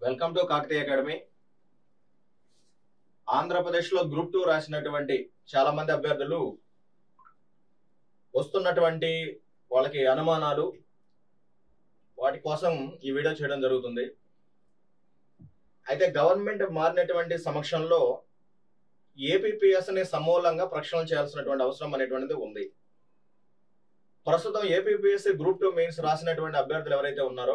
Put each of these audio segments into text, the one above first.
welcome to Kakatiya academy ఆంధ్రప్రదేశ్లో group two రాసినటువంటి చాలా మంది అభ్యర్థులు వస్తున్నటువంటి వాళ్ళకి అనుమానాలు వాటి కోసం ఈ వీడియో చేయడం జరుగుతుంది అయితే గవర్నమెంట్ మారినటువంటి సమక్షంలో ఏపీపీఎస్ ని సమూలంగా ప్రక్షాళన చేయాల్సినటువంటి అవసరం అనేటువంటిది ఉంది ప్రస్తుతం ఏపీపీఎస్సీ గ్రూప్ టూ మెయిన్స్ రాసినటువంటి అభ్యర్థులు ఎవరైతే ఉన్నారో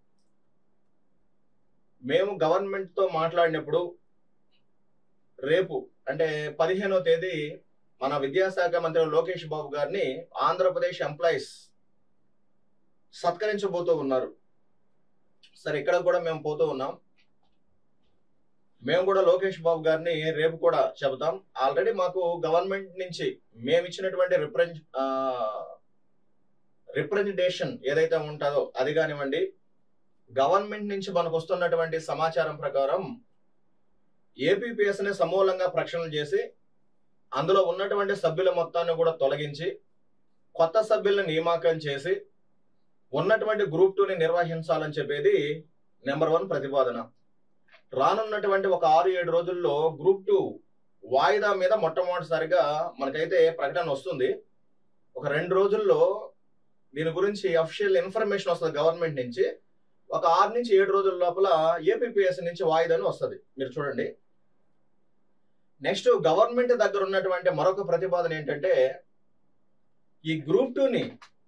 మేము గవర్నమెంట్ తో మాట్లాడినప్పుడు రేపు అంటే పదిహేనో తేదీ మన విద్యాశాఖ మంత్రి లోకేష్ బాబు గారిని ఆంధ్రప్రదేశ్ ఎంప్లాయీస్ సత్కరించబోతూ ఉన్నారు సరే ఇక్కడ కూడా మేము పోతూ ఉన్నాం మేము కూడా లోకేష్ బాబు గారిని రేపు కూడా చెబుతాం ఆల్రెడీ మాకు గవర్నమెంట్ నుంచి మేము ఇచ్చినటువంటి రిప్రజెంట్ రిప్రజెంటేషన్ ఏదైతే ఉంటుందో అది కానివ్వండి గవర్నమెంట్ నుంచి మనకు వస్తున్నటువంటి సమాచారం ప్రకారం ఏపీపీఎస్ ని సమూలంగా ప్రక్షాళన చేసి అందులో ఉన్నటువంటి సభ్యుల మొత్తాన్ని కూడా తొలగించి కొత్త సభ్యులను నియామకం చేసి ఉన్నటువంటి గ్రూప్ టూని నిర్వహించాలని చెప్పేది నెంబర్ వన్ ప్రతిపాదన రానున్నటువంటి ఒక ఆరు ఏడు రోజుల్లో గ్రూప్ టూ వాయిదా మీద మొట్టమొదటిసారిగా మనకైతే ప్రకటన వస్తుంది ఒక రెండు రోజుల్లో దీని గురించి అఫిషియల్ ఇన్ఫర్మేషన్ వస్తుంది గవర్నమెంట్ నుంచి ఒక ఆరు నుంచి ఏడు రోజుల లోపల ఏపీపీఎస్ నుంచి వాయిదాని వస్తుంది మీరు చూడండి నెక్స్ట్ గవర్నమెంట్ దగ్గర ఉన్నటువంటి మరొక ప్రతిపాదన ఏంటంటే ఈ గ్రూప్ టూని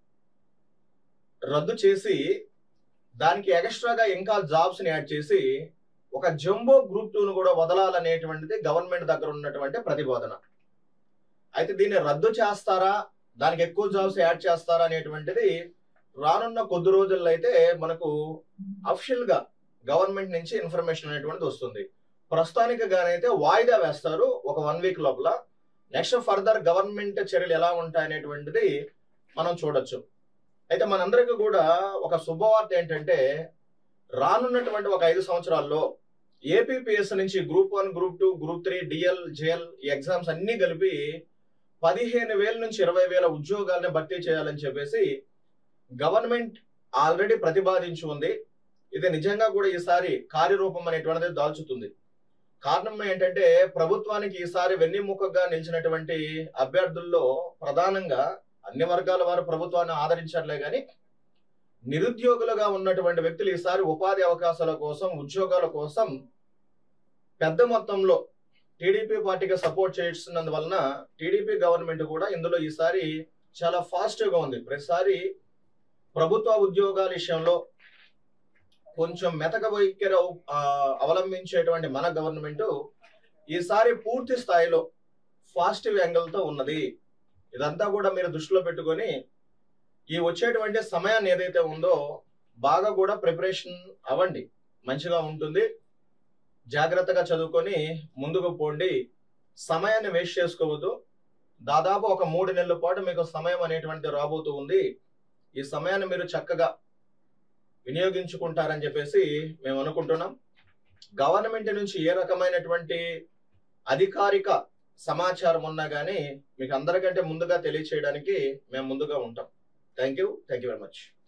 రద్దు చేసి దానికి ఎక్స్ట్రాగా ఇంకా జాబ్స్ ని యాడ్ చేసి ఒక జంబో గ్రూప్ టూను కూడా వదలాలనేటువంటిది గవర్నమెంట్ దగ్గర ఉన్నటువంటి ప్రతిపాదన అయితే దీన్ని రద్దు చేస్తారా దానికి ఎక్కువ జాబ్స్ యాడ్ చేస్తారా అనేటువంటిది రానున్న కొద్ది రోజుల్లో అయితే మనకు అఫిషియల్ గా గవర్నమెంట్ నుంచి ఇన్ఫర్మేషన్ అనేటువంటిది వస్తుంది ప్రస్తుతానికి గానైతే వాయిదా వేస్తారు ఒక వన్ వీక్ లోపల నెక్స్ట్ ఫర్దర్ గవర్నమెంట్ చర్యలు ఎలా ఉంటాయనేటువంటిది మనం చూడొచ్చు అయితే మనందరికీ కూడా ఒక శుభవార్త ఏంటంటే రానున్నటువంటి ఒక ఐదు సంవత్సరాల్లో ఏపీపీఎస్ నుంచి group one group two group three DL JL ఈ ఎగ్జామ్స్ అన్ని కలిపి పదిహేను వేల నుంచి ఇరవై వేల ఉద్యోగాలను భర్తీ చేయాలని చెప్పేసి గవర్నమెంట్ ఆల్రెడీ ప్రతిపాదించి ఉంది ఇది నిజంగా కూడా ఈసారి కార్యరూపం అనేటువంటిది దాల్చుతుంది కారణం ఏంటంటే ప్రభుత్వానికి ఈసారి వెన్నెముకగా నిలిచినటువంటి అభ్యర్థుల్లో ప్రధానంగా అన్ని వర్గాల వారు ప్రభుత్వాన్ని ఆదరించట్లే కానీ నిరుద్యోగులుగా ఉన్నటువంటి వ్యక్తులు ఈసారి ఉపాధి అవకాశాల కోసం ఉద్యోగాల కోసం పెద్ద మొత్తంలో టీడీపీ పార్టీకి సపోర్ట్ చేస్తున్నందువలన టీడీపీ గవర్నమెంట్ కూడా ఇందులో ఈసారి చాలా ఫాస్ట్ గా ఉంది ప్రతిసారి ప్రభుత్వ ఉద్యోగాల విషయంలో కొంచెం మెతక వైఖరి అవలంబించేటువంటి మన గవర్నమెంట్ ఈసారి పూర్తి స్థాయిలో ఫాస్ట్ తో ఉన్నది ఇదంతా కూడా మీరు దృష్టిలో పెట్టుకొని ఈ వచ్చేటువంటి సమయాన్ని ఏదైతే ఉందో బాగా కూడా ప్రిపరేషన్ అవ్వండి మంచిగా ఉంటుంది జాగ్రత్తగా చదువుకొని ముందుకు పోండి సమయాన్ని వేస్ట్ చేసుకోవద్దు దాదాపు ఒక మూడు నెలల పాటు మీకు సమయం అనేటువంటిది రాబోతూ ఉంది ఈ సమయాన్ని మీరు చక్కగా వినియోగించుకుంటారని చెప్పేసి మేము అనుకుంటున్నాం గవర్నమెంట్ నుంచి ఏ రకమైనటువంటి అధికారిక సమాచారం ఉన్నా కానీ మీకు అందరికంటే ముందుగా తెలియచేయడానికి మేము ముందుగా ఉంటాం thank you thank you very much